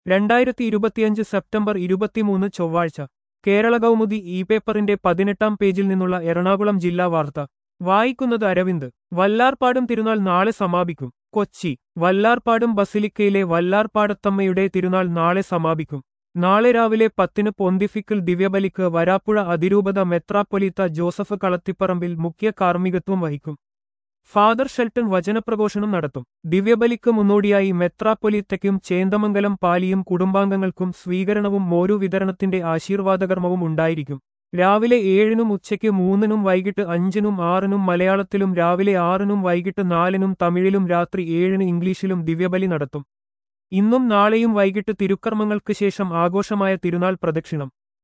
രണ്ടായിരത്തി ഇരുപത്തിയഞ്ച് സെപ്റ്റംബർ ഇരുപത്തിമൂന്ന് ചൊവ്വാഴ്ച കേരള കൗമുദി ഇ പേപ്പറിന്റെ പതിനെട്ടാം പേജിൽ നിന്നുള്ള എറണാകുളം ജില്ലാ വാർത്ത വായിക്കുന്നത് അരവിന്ദ് വല്ലാർപാടും തിരുനാൾ നാളെ സമാപിക്കും കൊച്ചി വല്ലാർപാടും ബസിലിക്കയിലെ വല്ലാർപാടത്തമ്മയുടെ തിരുനാൾ നാളെ സമാപിക്കും നാളെ രാവിലെ പത്തിന് പൊന്തിഫിക്കൽ ദിവ്യബലിക്ക് വരാപ്പുഴ അതിരൂപത മെത്രാപ്പൊലീത്ത ജോസഫ് കളത്തിപ്പറമ്പിൽ മുഖ്യ കാർമ്മികത്വം വഹിക്കും ഫാദർ ഷെൽട്ടൺ വചനപ്രഘോഷണം നടത്തും ദിവ്യബലിക്ക് മുന്നോടിയായി മെത്രാപ്പൊലീത്തയ്ക്കും ചേന്ദമംഗലം പാലിയും കുടുംബാംഗങ്ങൾക്കും സ്വീകരണവും മോരു വിതരണത്തിന്റെ ആശീർവാദകർമ്മവും ഉണ്ടായിരിക്കും രാവിലെ ഏഴിനും ഉച്ചയ്ക്ക് മൂന്നിനും വൈകിട്ട് അഞ്ചിനും ആറിനും മലയാളത്തിലും രാവിലെ ആറിനും വൈകിട്ട് നാലിനും തമിഴിലും രാത്രി ഏഴിന് ഇംഗ്ലീഷിലും ദിവ്യബലി നടത്തും ഇന്നും നാളെയും വൈകിട്ട് തിരുക്കർമ്മങ്ങൾക്ക് ശേഷം ആഘോഷമായ തിരുനാൾ പ്രദക്ഷിണം